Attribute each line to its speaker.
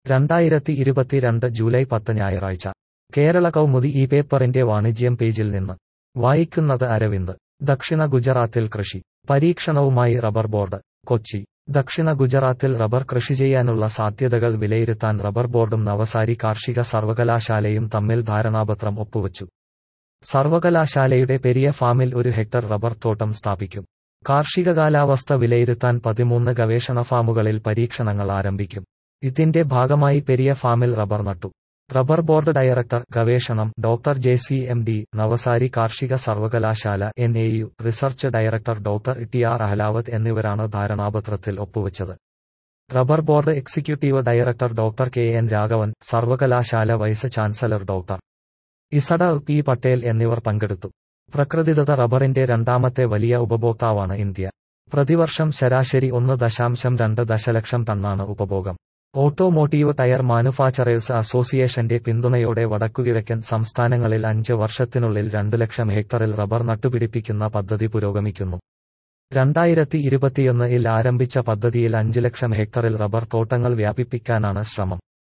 Speaker 1: രണ്ടായിരത്തി ഇരുപത്തിരണ്ട് ജൂലൈ പത്ത് ഞായറാഴ്ച കേരള കൗമുദി ഈ പേപ്പറിന്റെ വാണിജ്യം പേജിൽ നിന്ന് വായിക്കുന്നത് അരവിന്ദ് ദക്ഷിണ ഗുജറാത്തിൽ കൃഷി പരീക്ഷണവുമായി റബ്ബർ ബോർഡ് കൊച്ചി ദക്ഷിണ ഗുജറാത്തിൽ റബ്ബർ കൃഷി ചെയ്യാനുള്ള സാധ്യതകൾ വിലയിരുത്താൻ റബ്ബർ ബോർഡും നവസാരി കാർഷിക സർവകലാശാലയും തമ്മിൽ ധാരണാപത്രം ഒപ്പുവച്ചു സർവകലാശാലയുടെ പെരിയ ഫാമിൽ ഒരു ഹെക്ടർ റബ്ബർ തോട്ടം സ്ഥാപിക്കും കാർഷിക കാലാവസ്ഥ വിലയിരുത്താൻ പതിമൂന്ന് ഗവേഷണ ഫാമുകളിൽ പരീക്ഷണങ്ങൾ ആരംഭിക്കും ഇതിന്റെ ഭാഗമായി പെരിയ ഫാമിൽ റബ്ബർ നട്ടു റബ്ബർ ബോർഡ് ഡയറക്ടർ ഗവേഷണം doctor J C M D Navsari കാർഷിക സർവകലാശാല N A U research director doctor T R Ahlawat എന്നിവരാണ് ധാരണാപത്രത്തിൽ ഒപ്പുവച്ചത് rubber board executive director doctor K N Raghavan സർവകലാശാല vice chancellor doctor Z P Patel എന്നിവർ പങ്കെടുത്തു പ്രകൃതിദത്ത റബ്ബറിന്റെ രണ്ടാമത്തെ വലിയ ഉപഭോക്താവാണ് ഇന്ത്യ പ്രതിവർഷം ശരാശരി ഒന്ന് ദശാംശം രണ്ട് ദശലക്ഷം ടണ്ണാണ് ഉപഭോഗം ഓട്ടോമോട്ടീവ് ടയർ മാനുഫാക്ചറേഴ്സ് അസോസിയേഷന്റെ പിന്തുണയോടെ വടക്കുകിഴക്കൻ സംസ്ഥാനങ്ങളിൽ അഞ്ച് വർഷത്തിനുള്ളിൽ രണ്ടു ലക്ഷം ഹെക്ടറിൽ റബ്ബർ നട്ടുപിടിപ്പിക്കുന്ന പദ്ധതി പുരോഗമിക്കുന്നു രണ്ടായിരത്തി ഇരുപത്തിയൊന്നിൽ ആരംഭിച്ച പദ്ധതിയിൽ അഞ്ച് ലക്ഷം ഹെക്ടറിൽ റബ്ബർ തോട്ടങ്ങൾ വ്യാപിപ്പിക്കാനാണ് ശ്രമം